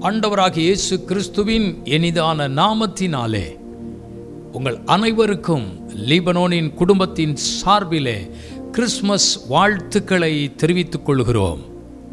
ஆண்டவராகிய இயேசு கிறிஸ்துவின் இனிதான நாமத்தினாலே உங்கள் அனைவருக்கும் லீபனோனின் குடும்பத்தின் சார்பிலே கிறிஸ்மஸ் வாழ்த்துக்களை தெரிவித்துக் கொள்கிறோம்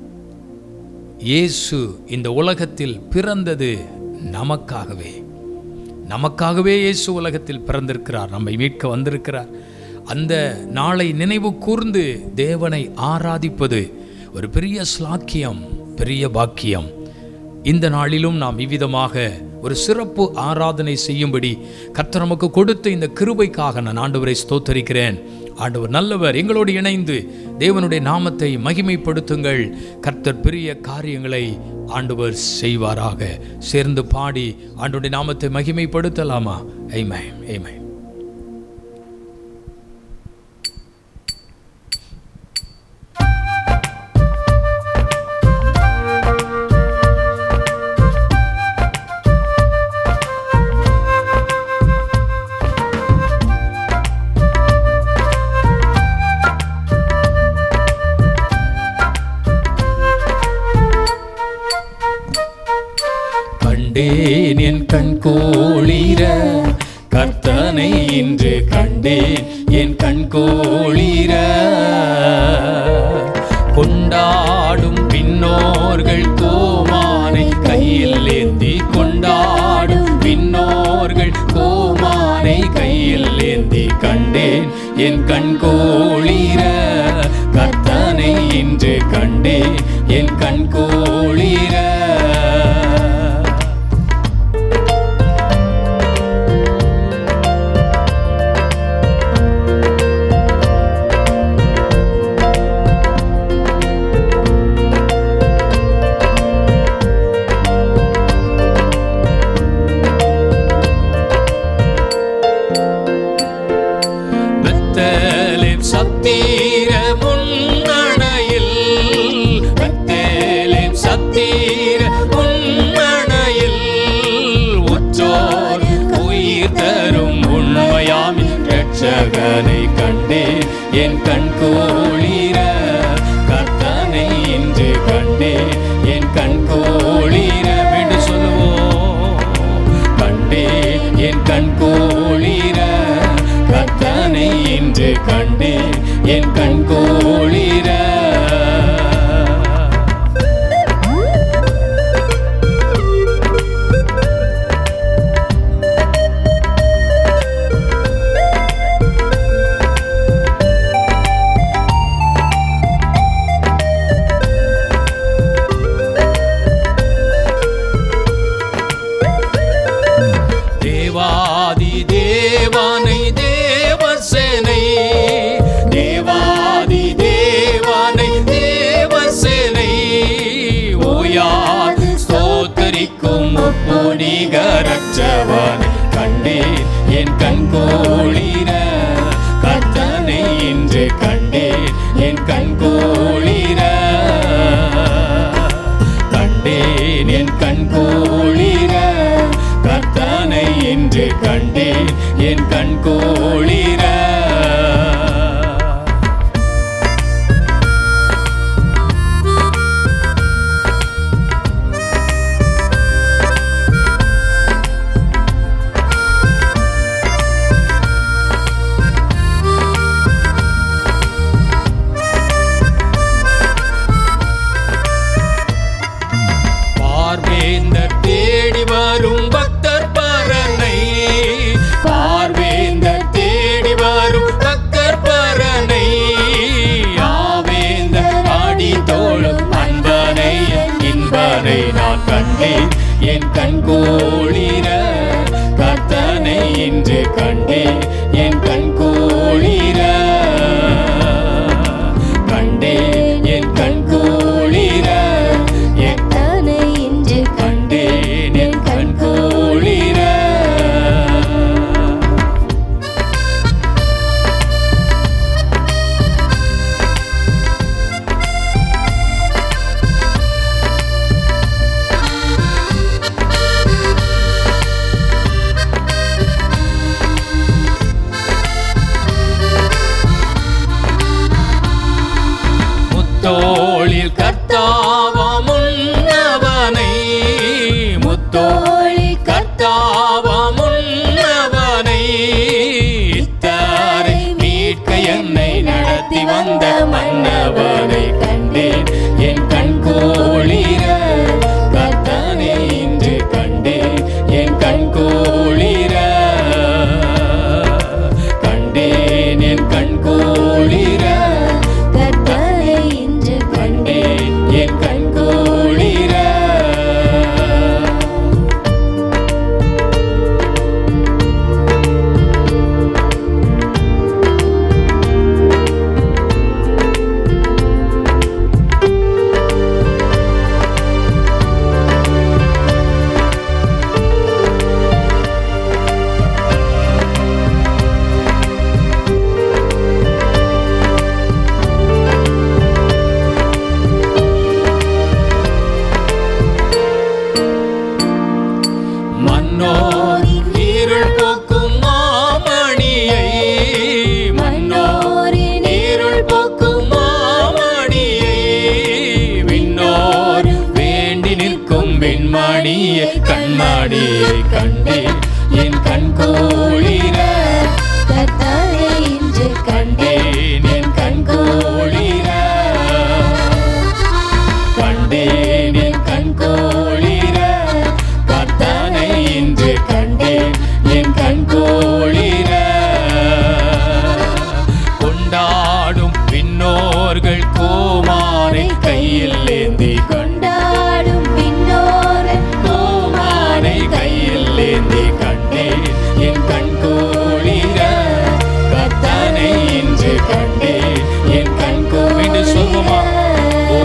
இயேசு இந்த உலகத்தில் பிறந்தது நமக்காகவே நமக்காகவே இயேசு உலகத்தில் பிறந்திருக்கிறார் நம்மை மீட்க வந்திருக்கிறார் அந்த நாளை நினைவு கூர்ந்து தேவனை ஆராதிப்பது ஒரு பெரிய ஸ்லாக்கியம் பெரிய பாக்கியம் இந்த நாளிலும் நாம் இவ்விதமாக ஒரு சிறப்பு ஆராதனை செய்யும்படி கர்த்தர் நமக்கு கொடுத்த இந்த கிருபைக்காக நான் ஆண்டவரை ஸ்தோத்தரிக்கிறேன் ஆண்டவர் நல்லவர் எங்களோடு இணைந்து தேவனுடைய நாமத்தை மகிமைப்படுத்துங்கள் கர்த்தர் பெரிய காரியங்களை ஆண்டவர் செய்வாராக சேர்ந்து பாடி ஆண்டவருடைய நாமத்தை மகிமைப்படுத்தலாமா ஐமை ஐமை கண்டேன் என் கண் கோளிர கர்த்தனை இன்று கண்டேன் என் கண் கோளிர கொண்டாடும் பின்னோர்கள் கோமானை கையில் ஏந்தி கொண்டாடும் பின்னோர்கள் கோமானை கையில் ஏந்தி கண்டேன் என் கண் கோளிர கர்த்தனை இன்று கண்டேன் என் கண் கோளிர பெத்தேலின் சத்தீர முன்னணையில் பெத்தேலின் சத்தீர முன்னணையில் உற்றோர் உயிர் தரும் உண்மையாம் ரட்சகனை கண்டேன் என் கண் கோளிர கர்த்தனை இன்று கண்டேன் என் கண் கோளிர என்று சொல்லுவோம் கண்டேன் என் கண் கோளிர கர்த்தனை இன்று கண்டேன் என் கண் கோளிர தேவாதி தேவானை தேவசேனை தேவாதி தேவானை தேவசேனை ஓயாது ஸ்தோத்தரிக்கும் முப்பொடிகரற்றவனை கண்டேன் என் கண் கோளிர கர்த்தனை இன்று கண்டேன் என் கண் கோளிர கண்டேன் என் கண் கோளிர கர்த்தனை இன்று கண்டேன் என் கண் கோளிர பார்வேந்தர் தேடி வரும் பக்தர் பரனை பார்வேந்தர் தேடி வரும் பக்தர் பரனை ஆவேந்தர் ஆடி தோளும் அன்பனை இன்பனை நான் கண்டேன் என் கண் கோளிர கர்த்தனை இன்று கண்டேன் என் கண் கோளிர கண்டேன் என் கண் கோளிர என் கர்த்தனை இன்று கண்டேன் என் கண் கோளிர கண்டேன் மன்னவனை கண்டேன் என் கண் கோளிர கர்த்தனை இன்று கண்டேன் என் கண் கோளிர கண்டேன் என் கண் கோளிர கர்த்தரை இன்று கண்டேன் என் கண் கோளிர மன்னோர் இருள் போக்கும் மாமணியை மன்னோர் இருள் போக்கும் மாமணியை விண்ணோர் வேண்டி நிற்கும் வெண்மணியை கண்மணியை கண்டேன் என் கண் கோளிர கர்த்தரை இன்று கண்டேன் என் கண் கோளிர கண்டேன் என் கண் கோளிர கர்த்தனை இன்று கண்டேன் என் கண் கோளிர கொண்டாடும் விண்ணோர்கள் கோமானை கையில் ஏந்தி கொண்டாடும் பின்னோர் கோமானை கையில் ஏந்தி கண்டேன் என் கண் கோளிர கர்த்தனை இன்று கண்டேன் என் கண் கோவிடு சொல்லுமா ஓ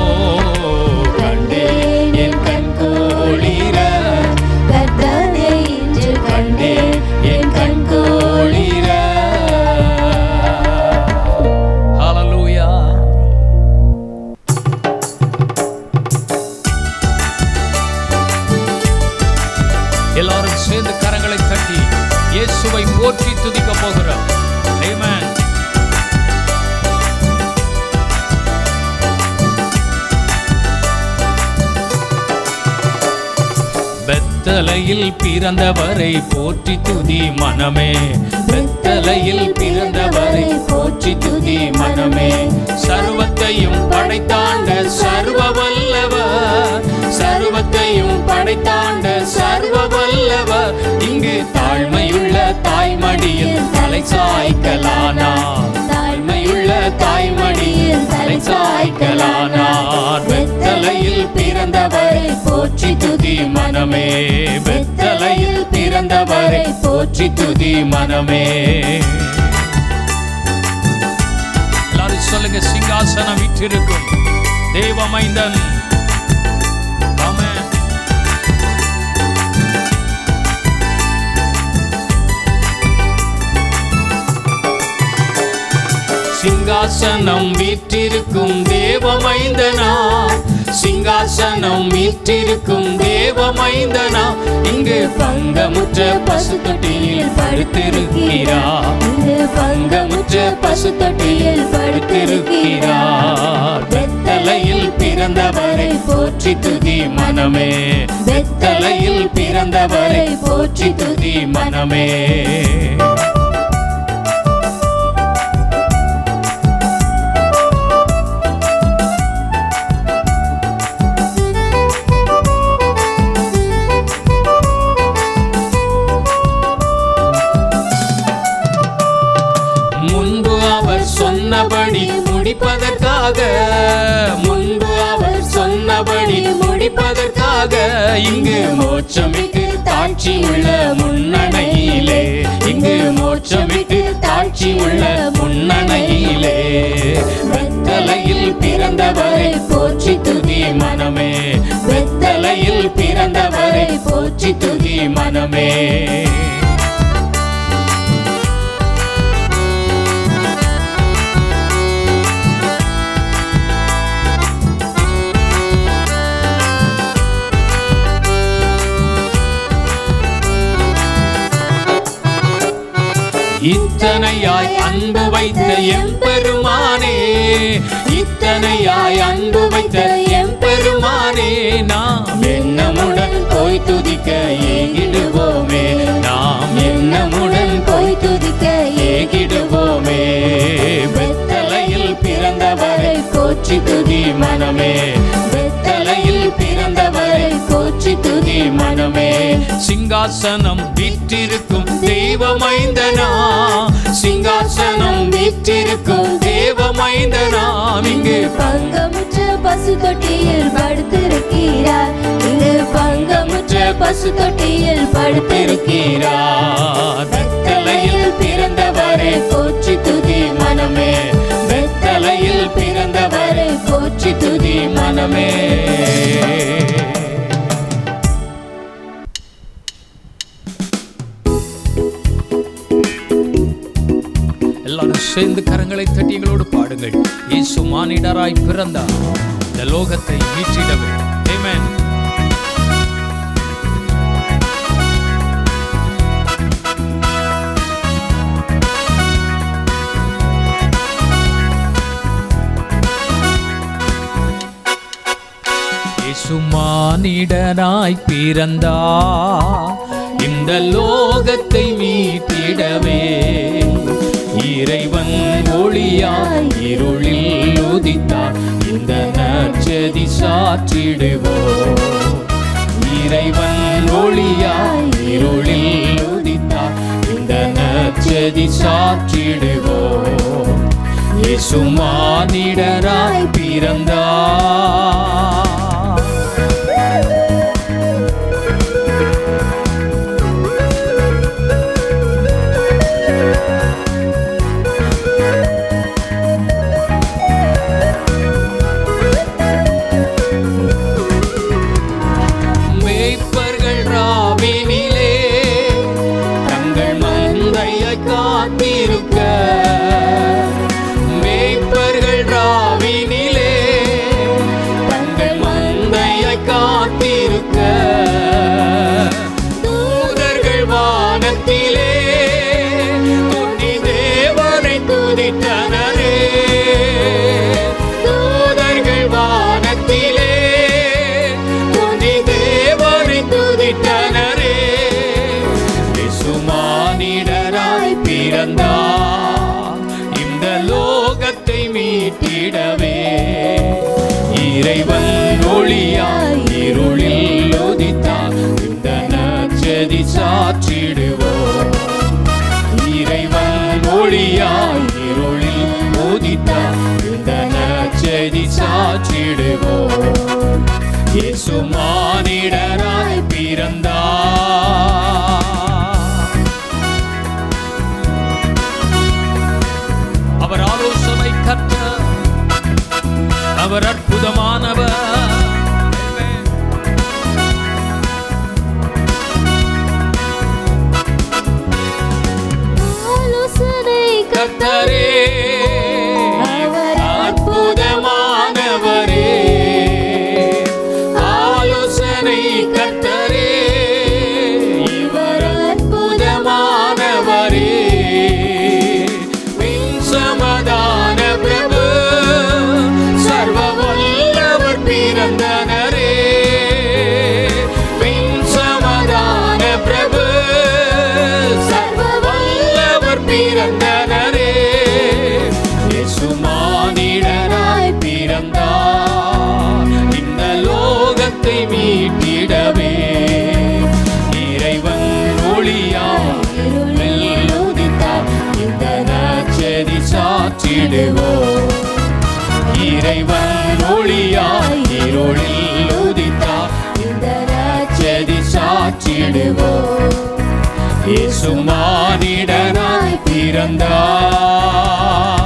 கண்டேன் என் கண் கோளிர கர்த்தரை இன்று கண்டேன் என் கண் கோளிர ஹalleluya எல்லாரும் சேர்ந்து கரங்களை தட்டி இயேசுவை போற்றி துதிக்க போகிறோம் ஆமென் பெத்தலையில் பிறந்தவரை போற்றி துதி மனமே பெத்தலையில் பிறந்தவரை போற்றி துதி மனமே சர்வத்தையும் படைத்தாண்ட சர்வ வல்லவர் சர்வத்தையும் படைத்தாண்ட சர்வ வல்லவர் இங்கு தாழ்மையுள்ள தாய்மடியில் தலை சாய்க்கலானார் தாழ்மையுள்ள தாய்மடியில் தலை சாய்க்கலானார் வெத்தலையில் பிறந்தவரை போற்றி துதி மனமே வெத்தலையில் பிறந்தவரை போற்றி துதி மனமே எல்லாரும் சொல்லுங்க சிங்காசனம் விற்றிருக்கும் தேவமைந்தன் ஆமென் சிங்காசனம் வீற்றிருக்கும் தேவமைந்தனா சிங்காசனம் வீற்றிருக்கும் தேவமைந்தனா இங்கு பங்கமுற்ற பசு தொட்டியில் படுத்திருக்கிறார் இங்கு பங்கமுற்ற பசு தொட்டியில் படுத்திருக்கிறார் வெத்தலையில் பிறந்தவரை போற்றி துதி மனமே வெத்தலையில் பிறந்தவரை போற்றி துதி மனமே முன்பு அவர் சொன்னபடி முடிப்பதற்காக முன்பு அவர் சொன்னபடி முடிப்பதற்காக இங்கு மோட்சமிட்டு தாட்சி உள்ள முன்னணையிலே இங்கு மோட்சமிட்டு தாட்சி உள்ள முன்னணையிலே வெத்தலையில் பிறந்தவரை போற்றி துதி மனமே வெத்தலையில் பிறந்தவரை போற்றி துதி மனமே இத்தனையாய் அன்பு வைத்த எம்பெருமானே இத்தனையாய் அன்பு வைத்த எம்பெருமானே நாம் எண்ணமுடன் போய் துதிக்க ஏகிடுவோமே நாம் எண்ணமுடன் போய் துதிக்க ஏகிடுவோமே வெத்தலையில் பிறந்தவரை போற்றி துதி மனமே வெத்தலையில் பிறந்தவரை போற்றி துதி மனமே சிங்காசனம் வீற்றிருக்கும் தெய்வமைந்தனா சிங்காசனம் வீற்றிருக்கும் தேவமைந்தனாம் இங்கு பங்கமுற்ற பசு தொட்டியில் படுத்திருக்கிறார் இங்கு பங்கமுற்ற பசு தொட்டியில் படுத்திருக்கிறார் வெத்தலையில் பிறந்தவரை போற்றி துதி மனமே வெத்தலையில் பிறந்தவரை போற்றி துதி மனமே எல்லாரும் சேர்ந்து கரங்களை தட்டி எங்களோடு பாடுங்கள் இயேசு மானிடராய் பிறந்தார் இந்த லோகத்தை மீட்டிடவே Amen. இயேசு மானிடனாய் பிறந்தா இந்த லோகத்தை மீட்டிடவே இறைவன் ஒளியாய் இருளில் உதித்தார் இந்த நற்செதி சாற்றிடுவோ இறைவன் ஒளியாய் இருளில் உதித்தார் இந்த நற்செதி சாற்றிடுவோ இயேசு மானிடராய் பிறந்தார் மேய்ப்பர்கள் ராவினிலே தங்கள் மந்தையை காத்திருக்க மேய்ப்பர்கள் ராவினிலே தங்கள் மந்தையை காத்திருக்க தூதர்கள் வானத்திலே துணி தேவனை துதித்தனரே தூதர்கள் வானத்திலே துதி தேவனை துதித்தனரே இசுமானிடராய் பிறந்தார் இந்த லோகத்தை மீட்டிடவே இறைவன் ஒளியாய் இருளில் உதித்தார் இந்த நற்செதி சாற்றிடுவோம் இறைவன் ஒளியாய் இருளில் உதித்தார் இந்த நற்செய்தி சாற்றிடுவோம் இயேசு மானிடராய் பிறந்தார் அவர் ஆலோசனை கற்ற அவர் அற்புதமானவர் Amen. ஆலோசனை கர்த்தரே அவர் அற்புதமானவரே ஆலோசனை கர்த்தரே இவர் அற்புதமானவரே பின் சமாதான பிரபு சர்வ வல்லவர் பிறந்தனரே பின் சமாதான பிரபு சர்வ வல்லவர் பிறந்தனரே இயேசு மானிடராய் பிறந்தார் இந்த லோகத்தை மீட்டிடவே இறைவன் ஒளியாய் இருளில் உதித்தார் இந்த நற்செய்தி சாற்றிடுவோம் இறைவன் ஒளியாய் இருளில் உதித்தார் இந்த நற்செய்தி சாற்றிடுவோம் இயேசு மானிடனாய் பிறந்தார்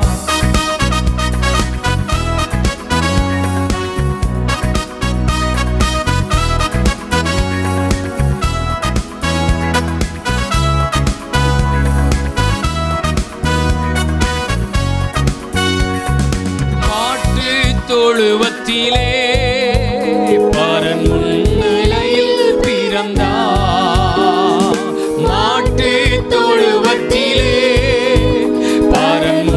மாட்டு தொழுவத்திலே பரன் முன்னிலையில் பிறந்தார் மாட்டு தொழுவத்திலே பரன்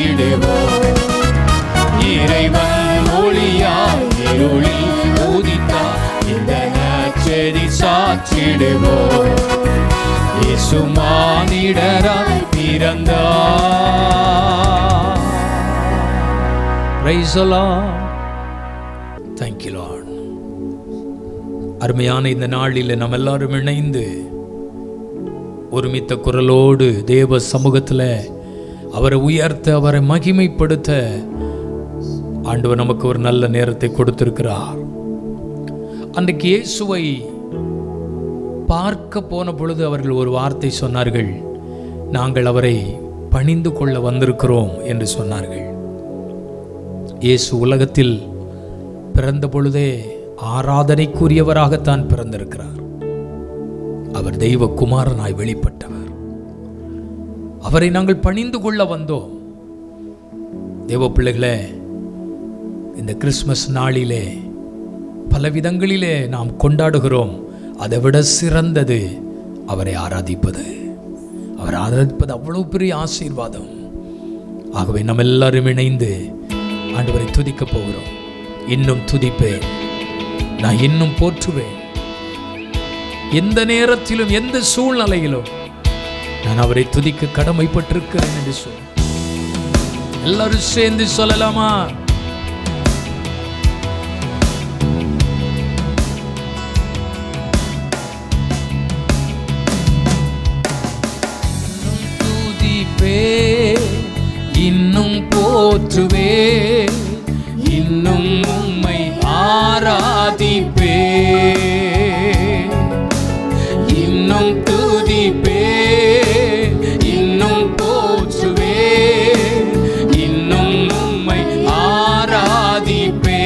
சாற்றிடுவோம் இறைவன் ஒளியாய் இருளில் உதித்தார் இந்த நற்செய்தி சாற்றிடுவோம் இயேசு மானிடராய் பிறந்தார் Praise the Lord. Thank you, Lord. அருமையான இந்த நாளில் நம்ம எல்லாரும் இணைந்து ஒருமித்த குரலோடு தேவ சமூகத்தில் அவரை உயர்த்த அவரை மகிமைப்படுத்த ஆண்டவர் நமக்கு ஒரு நல்ல நேரத்தை கொடுத்திருக்கிறார் அன்றைக்கு இயேசுவை பார்க்க போன பொழுது அவர்கள் ஒரு வார்த்தை சொன்னார்கள் நாங்கள் அவரை பணிந்து கொள்ள வந்திருக்கிறோம் என்று சொன்னார்கள் இயேசு உலகத்தில் பிறந்த பொழுதே ஆராதனைக்குரியவராகத்தான் பிறந்திருக்கிறார் அவர் தெய்வ குமாரனாய் வெளிப்பட்டவர் அவரை நாங்கள் பணிந்து கொள்ள வந்தோம் தேவ பிள்ளைகளே இந்த கிறிஸ்மஸ் நாளிலே பல விதங்களிலே நாம் கொண்டாடுகிறோம் அதை விட சிறந்தது அவரை ஆராதிப்பது அவர் ஆராதிப்பது அவ்வளவு பெரிய ஆசீர்வாதம் ஆகவே நம்ம எல்லாரும் இணைந்து ஆண்டவரை துதிக்க போகிறோம் இன்னும் துதிப்பேன் நான் இன்னும் போற்றுவேன் எந்த நேரத்திலும் எந்த சூழ்நிலையிலும் நான் அவரை துதிக்க கடமைப்பட்டிருக்கிறேன் என்று சொல் எல்லாரும் சேர்ந்து சொல்லலாமா துதிப்பே இன்னும் போற்றுவே இன்னும் உம்மை ஆராதிப்பே இன்னும் துதிப்பே இன்னும் போற்றுவே இன்னும் உம்மை ஆராதிப்பே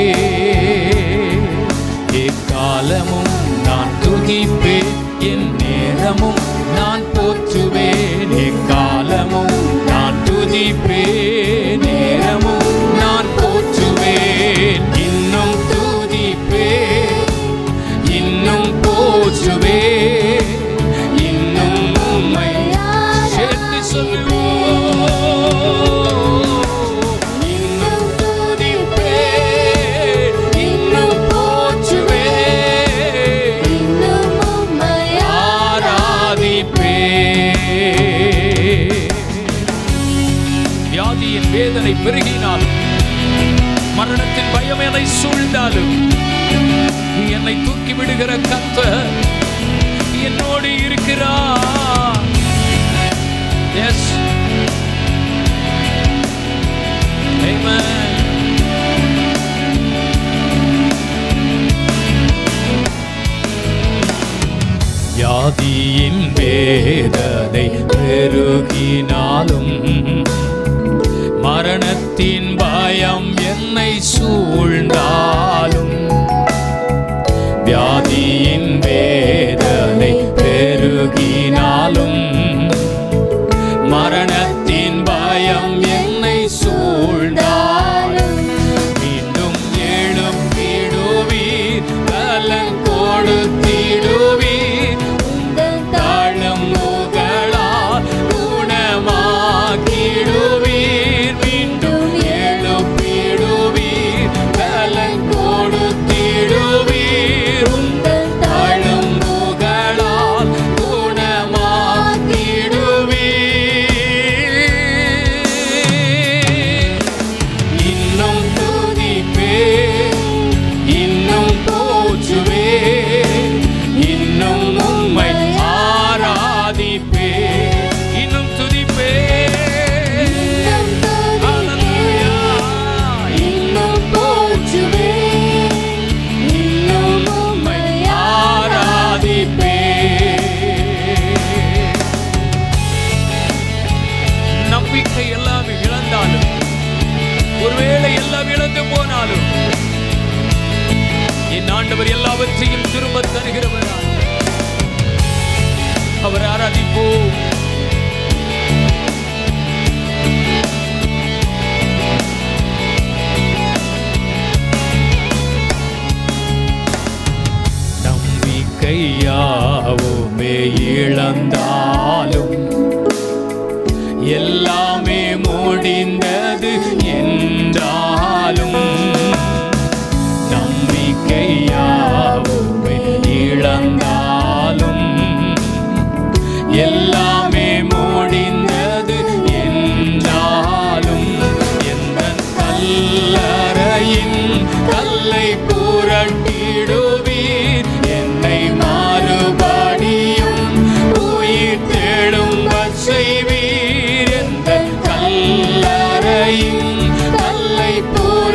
எக்காலமும் நான் துதிப்பேன் என் நேரமும் நான் போற்றுவேன் எக்காலமும் நான் துதிப்பேன் நேரமும் நான் போற்றுவேன் இன்னும் துதிப்பேன் இன்னும் போற்றுவேன் இன்னும் உம்மை சேர்த்து சொல்லுவோம் இன்னும் துதிப்பேன் இன்னும் போற்றுவேன் இன்னும் உம்மை ஆராதிப்பே வியாதியின் வேதனை பெருகினாலும் மரணத்தின் பயம் என்னை சூழ்ந்தாலும் நீ என்னை தூக்கி விடுகிற கத்த என்னோடு இருக்கிறார் எஸ் Amen. வியாதியின் வேதனை பெருகினாலும் மரணத்தின் பயம் என்னை சூழ்ந்தாலும் வியாதியின் வேதனை பெருகினாலும் மரணத்தின் பயம் என்னை சூழ்ந்தாலும் மீண்டும் எழுப்பிடுவீர் பலன் கொடுத்திடுவீர் உங்கள் தாழும் புகழால் குணமாக்கிடுவீர் மீண்டும் எழுப்பிடுவீர் பலன் கொடு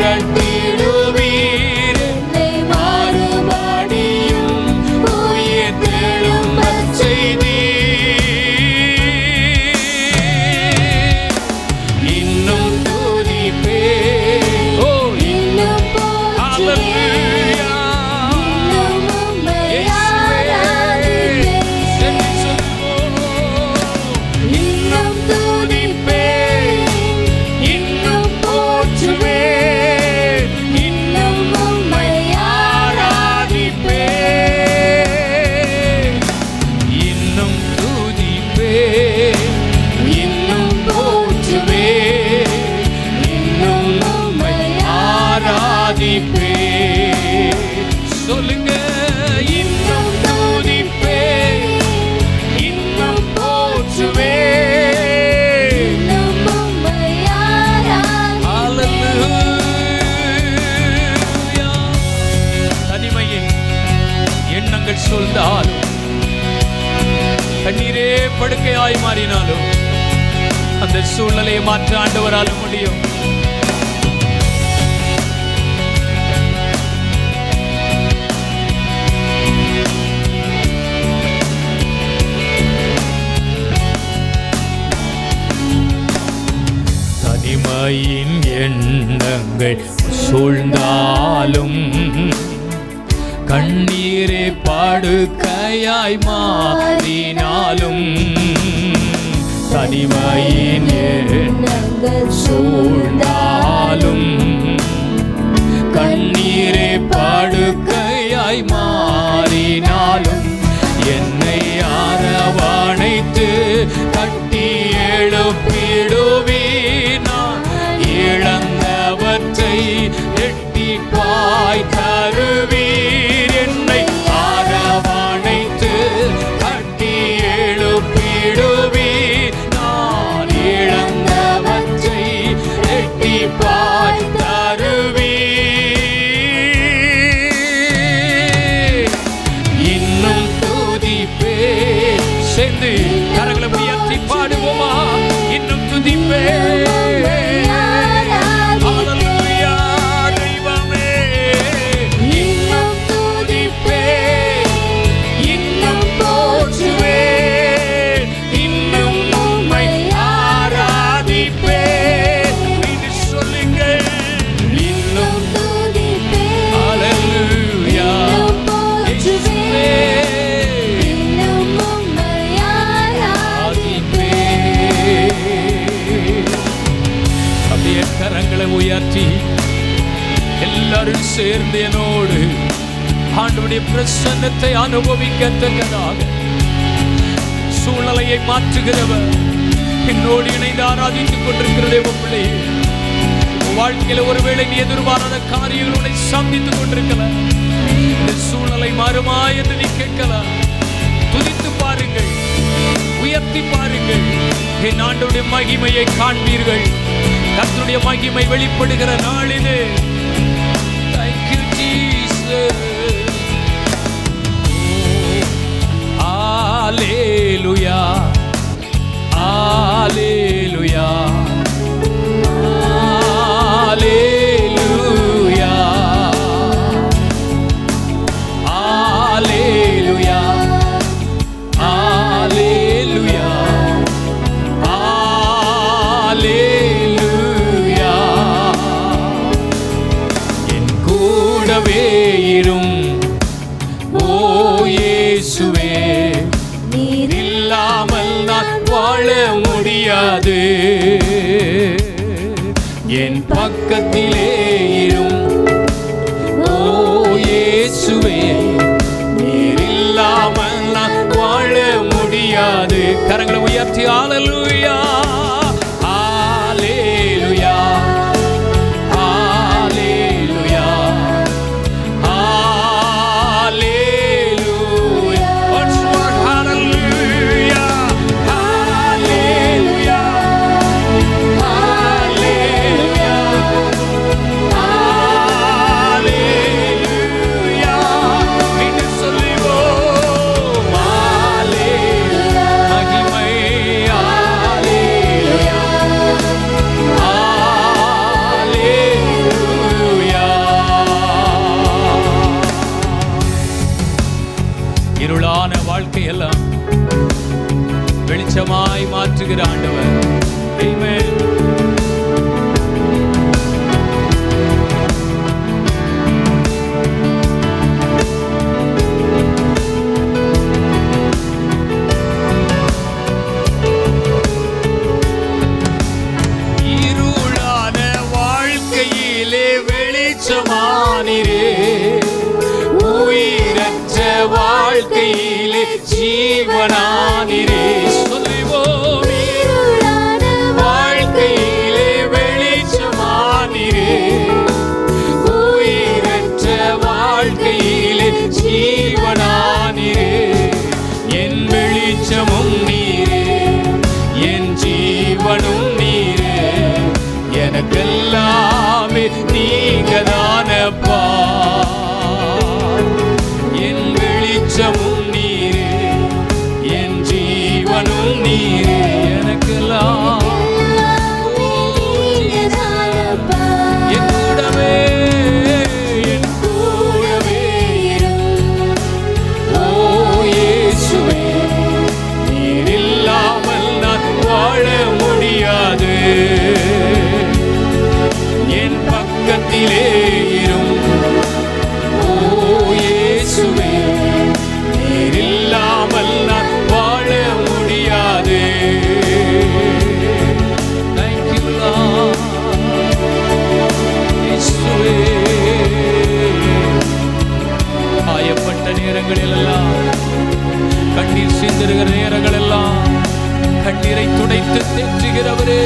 புரட்டிடுவீர் என்னை மாறுபடியும் உயிர் தேடும் செய்தி இன்னும் துதிப்பே ஓ இன்னும் போற்றுவேன். ஹalleluya இன்னும் உம்மை இயேசுவே ஆராதிப்பேன். என்று சொல்லுவோம் இன்னும் துதிப்பேன். இன்னும் போற்றுவேன் இன்னும் உம்மை ஆராதிப்பேன் இன்னும் துதிப்பேன் இன்னும் போற்றுவேன் இன்னும் உம்மை ஆராதிப்பேன் சொல்லுங்க இன்னும் துதிப்பேன் இன்னும் போற்றுவேன் இன்னும் உம்மை ஆராதிப்பேன். Hallelujah. தனிமையின் எண்ணங்கள் சொல்ந்தாலும் கண்ணீரே படுக்கையாய் மாறினாலும் அந்த சூழ்நிலையை மாற்ற ஆண்டவரால முடியும் தனிமையின் எண்ணங்கள் சூழ்ந்தாலும் கண்ணீரே படுக்கையாய் மாறினாலும் தனிமையின் எண்ணங்கள் சூழ்ந்தாலும் கண்ணீரே படுக்கையாய் மாறினாலும் என்னை அரவணைத்து கட்டி எழுப்பிடுவீர் நான் இழந்தவற்றை எட்டிப்பாய் தருவீர் என்னை அரவணைத்து கட்டி எழுப்பிடுவீர் நான் இழந்தவற்றை எட்டிப்பாய் தருவீர் இன்னும் துதிப்பே சேர்ந்து கரங்களை உயர்த்தி பாடுவோமா இன்னும் துதிப்பே ஹalleluya தெய்வமே இன்னும் துதிப்பே இன்னும் போற்றுவே இன்னும் உம்மை ஆராதிப்பே இது சொல்லுங்கள் இன்னும் துதிப்பேன். ஹalleluya இன்னும் போற்றுவேன். இயேசுவே இன்னும் உம்மை ஆராதிப்பேன். அப்படியே கரங்களை உயர்த்தி எல்லாரும் சேர்ந்து என்னோடு ஆண்டவருடைய பிரசன்னத்தை அனுபவிக்கத்தக்கதாக சூழ்நிலையை மாற்றுகிறவர் என்னோடு இணைந்து ஆராதித்துக் கொண்டிருக்கிற தேவ பிள்ளையே உன் வாழ்க்கையில ஒருவேளை நீ எதிர்பாராத காரியங்கள் உன்னை சந்தித்துக் கொண்டிருக்கலாம் இந்த சூழ்நிலை மாறுமா என்று நீ கேட்கலாம் துதித்து பாருங்கள் உயர்த்தி பாருங்கள் என் ஆண்டவருடைய மகிமையை காண்பீர்கள் கர்த்தருடைய மகிமை வெளிப்படுகிற நாள் இது Thank you, Jesus. Hallelujah. Hallelujah. Hallelujah. Hallelujah. Hallelujah. என் கூடவே இரும் ஓ இயேசுவே நீர் இல்லாமல் நான் வாழ முடியாது என் பக்கத்திலே இரும் ஓ இயேசுவே நீர் இல்லாமல் நான் வாழ முடியாது கரங்களை உயர்த்தி ஹalleluya ஹalleluya ஹalleluya ஹalleluya Once more, hallelujah hallelujah hallelujah ஹalleluya என்று சொல்லுவோம் ஹalleluya மகிமை ஹalleluya நடத்துகிற ஆண்டவர் Amen. இருளான வாழ்க்கையிலே வெளிச்சமானிரே உயிரற்ற வாழ்க்கையிலே ஜீவனானிரே சொல்லுவோம் இருளான வாழ்க்கையிலே வெளிச்சமானிரே உயிரற்ற வாழ்க்கையிலே ஜீவனானிரே என் வெளிச்சமும் நீரே என் ஜீவனும் நீரே எனக்கெல்லாமே நீங்க தானப்பா என் வெளிச்சமும் நீரே என் ஜீவனும் நீரே எனக்கெல்லாம் நீங்கதானப்பா. என் கூடவே என் கூடவே ஓ இயேசுவே நீர் இல்லாமல் நான் வாழ முடியாது என் பக்கத்திலே இரும் ஓ இயேசுவே நீர் இல்லாமல் நான் வாழ முடியாது Thank you, Lord. இயேசுவே. காயப்பட்ட நேரங்களில் எல்லாம் கண்ணீர் சிந்துகிற நேரங்கள் எல்லாம் கண்ணீரை துடைத்து தேற்றுகிறவரே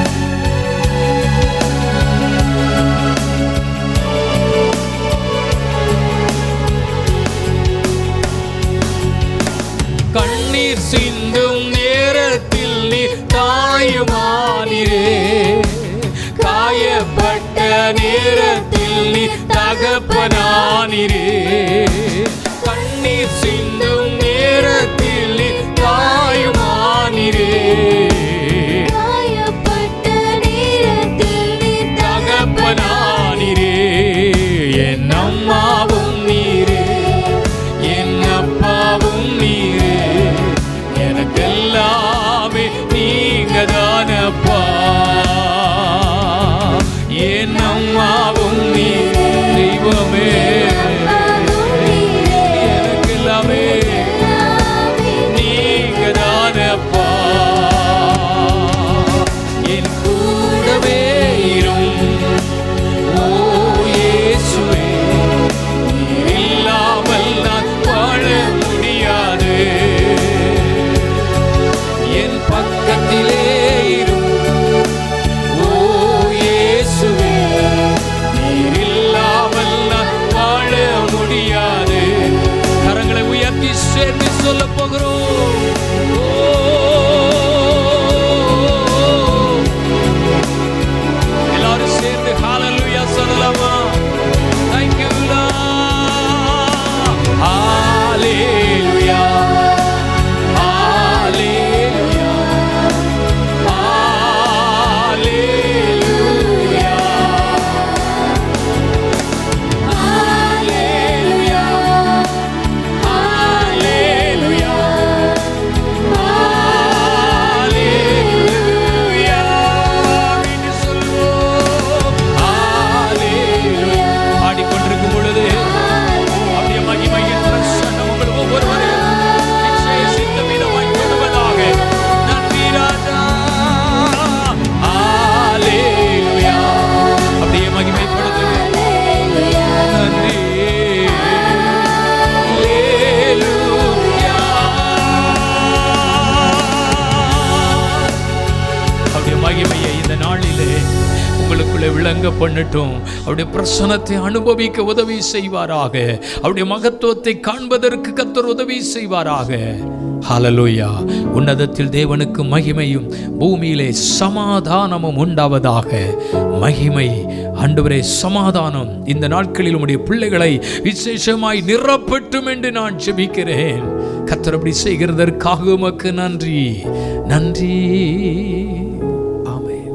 கண்ணீர் சிந்தும் நேரத்தில் நீ தாயுமானிரே காயப்பட்ட நேரத்தில் நீ தகப்பனானிரே கண்ணீர் சிந்தும் நேரத்தில் நீ தாயுமானிரே காயப்பட்ட நேரத்தில் நீ தகப்பனானிரே என் அம்மாவும் நீரே என் அப்பாவும் நீரே எனக்கெல்லாமே நீங்க தானப்பா என் அம்மாவும் நீரே தெய்வமே எனக்கெல்லாமே நீங்க தானப்பா என் கூடவே இரும் ஓ இயேசுவே நீர் இல்லாமல் நான் வாழ முடியாது என் பக்கத்திலே இரும் ஓ இயேசுவே நீர் இல்லாமல் நான் வாழ முடியாது கரங்களை உயர்த்தி சேர்ந்து சொல்ல போகிறோம் ஓ எல்லாரும் சேர்ந்து ஹalleluya சொல்லலாமா thank you lord hallelujah hallelujah hallelujah hallelujah hallelujah hallelujah என்று சொல்வோம் hallelujah பாடிக்கொண்டிருக்கும் பொழுது அப்படியே மகிமையின் பிரசன்னம் உங்கள் ஒவ்வொருவரையும் விசேஷித்த விதமாய் தொடுவதாக. நன்றி ராஜா. ஹalleluya. அப்படியே மகிமைப்படுத்துங்க. நன்றி. ஹalleluya. அவருடைய மகிமையை இந்த நாளிலே உங்களுக்குள்ளே விளங்க பண்ணட்டும் அவருடைய பிரசனத்தை அனுபவிக்க உதவி செய்வாராக அவருடைய மகத்துவத்தை காண்பதற்கு கர்த்தர் உதவி செய்வாராக ஹalleluya உன்னதத்தில் தேவனுக்கு மகிமையும் பூமியிலே சமாதானமும் உண்டாவதாக மகிமை ஆண்டவரே சமாதானம் இந்த நாட்களில் உம்முடைய பிள்ளைகளை விசேஷமாய் நிரப்பட்டும் என்று நான் ஜெபிக்கிறேன் கர்த்தர் அப்படி செய்கிறதற்காக உமக்கு நன்றி நன்றி ஆமென்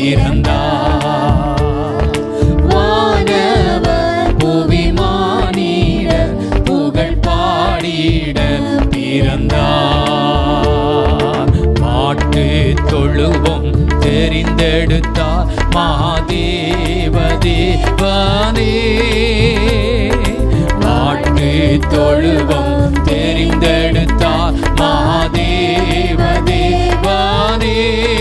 பிறந்தார் வானவர் புவி மானிட புகழ் பாடிட பிறந்தார் மாட்டு தொழுவம் தெரிந்தெடுத்தார் மாதேவ தேவனே மாட்டு தொழுவம் தெரிந்தெடுத்தார் மாதேவ தேவனே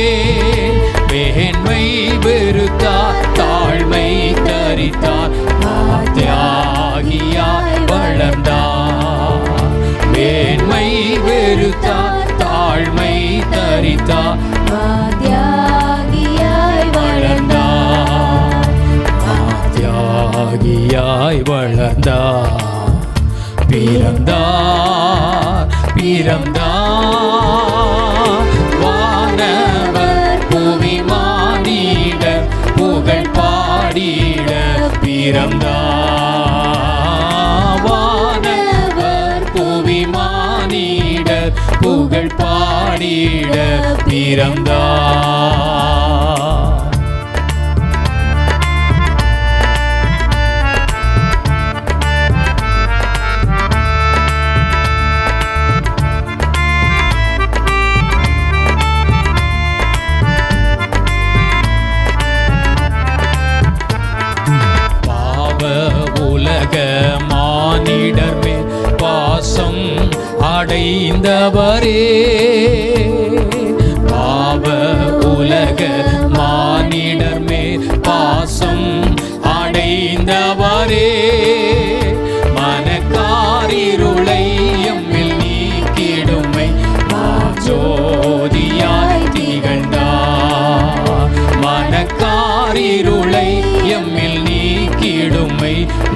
மேன்மை வெறுத்தார் தாழ்மை தரித்தார் தியாகியாய் வளர்ந்தார் மேன்மை வெறுத்தார் தாழ்மை தரித்தார் தியாகியாய் வளர்ந்தார் தியாகியாய் வளர்ந்தார் பிறந்தார் பிறந்தார் வானவர் புவி மானிட புகழ் பாடிட பிறந்தார் வானவர் புவி மானிட புகழ் பாடிட பிறந்தார் பாவ உலக மானிடர் மேல் பாசம் அடைந்தவரே பாவ உலக மானிடர் மேல் பாசம் அடைந்தவரே மனக்காரிருளை எம்மில் நீக்கிடுமை ஜோதியாய் திகழ்ந்தார் மனக்காரிருளை எம்மில் நீக்கிடுமை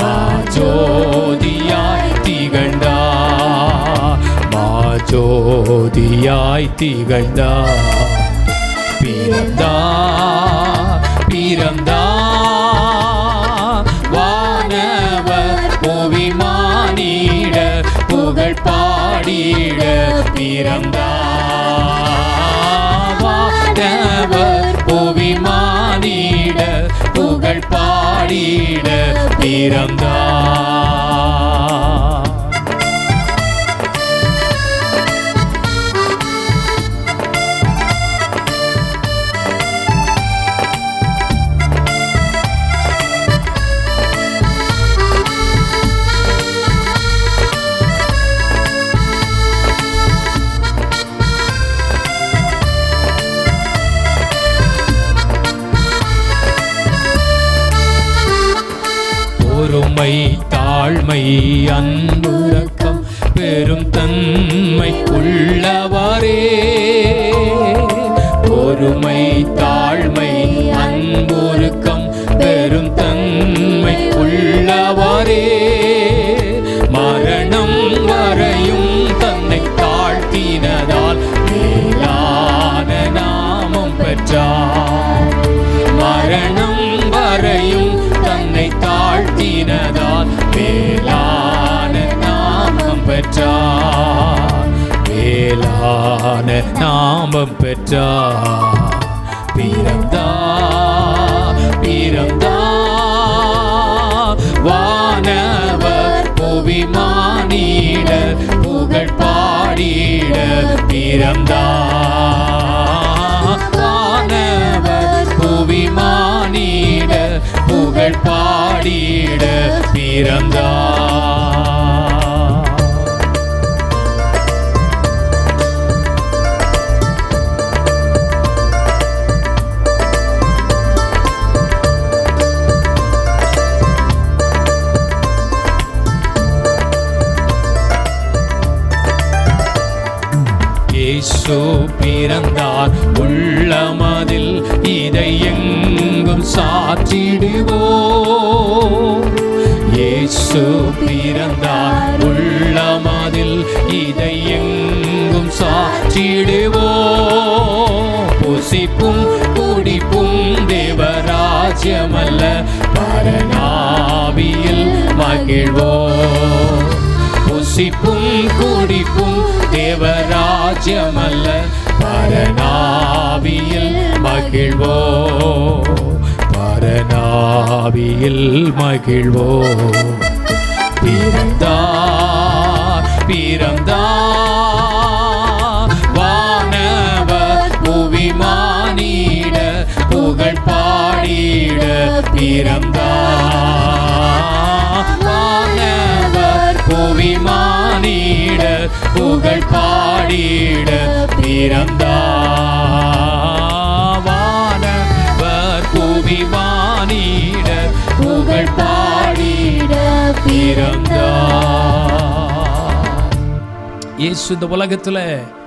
ஜோதியாய் திகழ்ந்தார் ஜோதியாய் திகழ்ந்தார் பிறந்தார் பிறந்தார் வானவர் புவி மானிட புகழ் பாடிட பிறந்தார் வானவர் புவி மானிட புகழ் பாடிட பிறந்தார் பொறுமை தாழ்மை அன்புரக்கம் பெரும் தன்மை உள்ளவரே பொறுமை தாழ்மை அன்புருக்கம் பெரும் தன்மை உள்ளவரே மரணம் வரையும் தன்னை தாழ்த்தினதால் மேலான நாமம் பெற்றார் மரணம் வரையும் தன்னை தாழ்த்தினதால் மேலான நாமம் பெற்றார் மேலான நாமம் பெற்றார் பிறந்தார் பிறந்தார் வானவர் புவி மானிட புகழ் பாடிட பிறந்தார் வானவர் புவி மானிட புகழ் பாடிட பிறந்தார் இயேசு பிறந்தார் உள்ளமதில் இதை எங்கும் சாற்றிடுவோ இயேசு பிறந்தார் உள்ளமதில் இதை எங்கும் சாற்றிடுவோ புசிப்பும் குடிப்பும் தேவராஜ்யமல்ல பரநாவியில் மகிழ்வோ புசிப்பும் குடிப்பும் தேவராஜ்யமல்ல பரநாவியில் மகிழ்வோ ஆவியில் மகிழ்வோ பிறந்தார் பிறந்தார் வானவர் புவி மானிட புகழ் பாடிட பிறந்தார் வானவர் புவி மானிட புகழ் பாடிட பிறந்தார் வானவர் புவி மானிட புகழ் பாடிட பிறந்தார் இயேசு இந்த உலகத்துல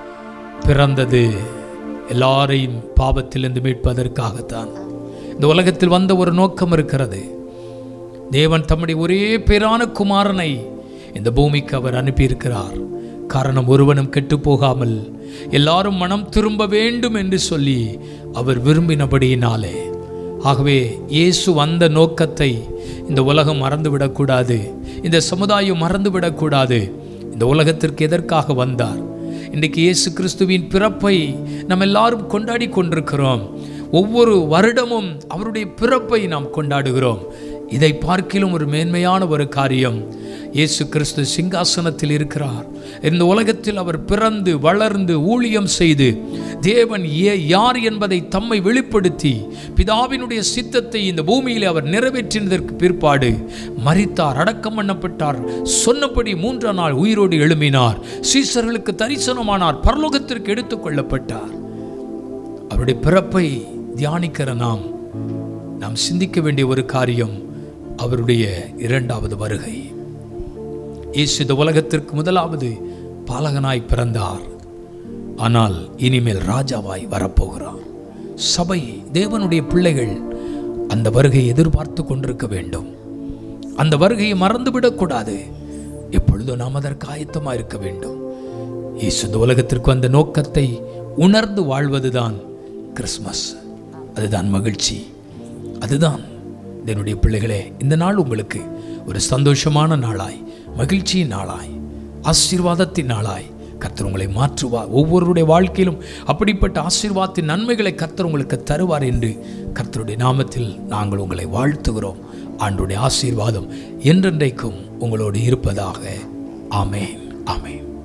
பிறந்தது எல்லாரையும் பாவத்திலிருந்து மீட்பதற்காகத்தான் இந்த உலகத்தில் வந்த ஒரு நோக்கம் இருக்கிறது தேவன் தம்முடைய ஒரே பேரான குமாரனை இந்த பூமிக்கு அவர் அனுப்பியிருக்கிறார் காரணம் ஒருவனும் கெட்டு போகாமல் எல்லாரும் மனம் திரும்ப வேண்டும் என்று சொல்லி அவர் விரும்பினபடியினாலே ஆகவே இயேசு வந்த நோக்கத்தை இந்த உலகம் மறந்துவிடக்கூடாது இந்த சமுதாயம் மறந்துவிடக்கூடாது இந்த உலகத்திற்கு எதற்காக வந்தார் இன்றைக்கு இயேசு கிறிஸ்துவின் பிறப்பை நம்ம எல்லாரும் கொண்டாடி கொண்டிருக்கிறோம் ஒவ்வொரு வருடமும் அவருடைய பிறப்பை நாம் கொண்டாடுகிறோம் இதை பார்க்கிலும் ஒரு மேன்மையான ஒரு காரியம் இயேசு கிறிஸ்து சிங்காசனத்தில் இருக்கிறார் இந்த உலகத்தில் அவர் பிறந்து வளர்ந்து ஊழியம் செய்து தேவன் ஏ யார் என்பதை தம்மை வெளிப்படுத்தி பிதாவினுடைய சித்தத்தை இந்த பூமியில் அவர் நிறைவேற்றினதற்கு பிற்பாடு மரித்தார் அடக்கம் பண்ணப்பட்டார் சொன்னபடி மூன்றாம் நாள் உயிரோடு எழும்பினார் சீசர்களுக்கு தரிசனமானார் பரலோகத்திற்கு எடுத்துக்கொள்ளப்பட்டார் அவருடைய பிறப்பை தியானிக்கிற நாம் நாம் சிந்திக்க வேண்டிய ஒரு காரியம் அவருடைய இரண்டாவது வருகை இயேசு இந்த உலகத்திற்கு முதலாவது பாலகனாய் பிறந்தார் ஆனால் இனிமேல் ராஜாவாய் வரப்போகிறார் சபை தேவனுடைய பிள்ளைகள் அந்த வருகையை எதிர்பார்த்து கொண்டிருக்க வேண்டும் அந்த வருகையை மறந்துவிடக்கூடாது எப்பொழுதும் நாம் அதற்கு ஆயத்தமாக இருக்க வேண்டும் இயேசு இந்த உலகத்திற்கு அந்த நோக்கத்தை உணர்ந்து வாழ்வதுதான் கிறிஸ்மஸ் அதுதான் மகிழ்ச்சி அதுதான் என்னுடைய பிள்ளைகளே இந்த நாள் உங்களுக்கு ஒரு சந்தோஷமான நாளாய் மகிழ்ச்சியின் நாளாய் ஆசீர்வாதத்தின் நாளாய் கர்த்தர் உங்களை மாற்றுவார் ஒவ்வொருடைய வாழ்க்கையிலும் அப்படிப்பட்ட ஆசீர்வாதத்தின் நன்மைகளை கர்த்தர் உங்களுக்கு தருவார் என்று கர்த்தருடைய நாமத்தில் நாங்கள் உங்களை வாழ்த்துகிறோம் ஆண்டுடைய ஆசீர்வாதம் என்றென்றைக்கும் உங்களோடு இருப்பதாக ஆமேன் ஆமேன்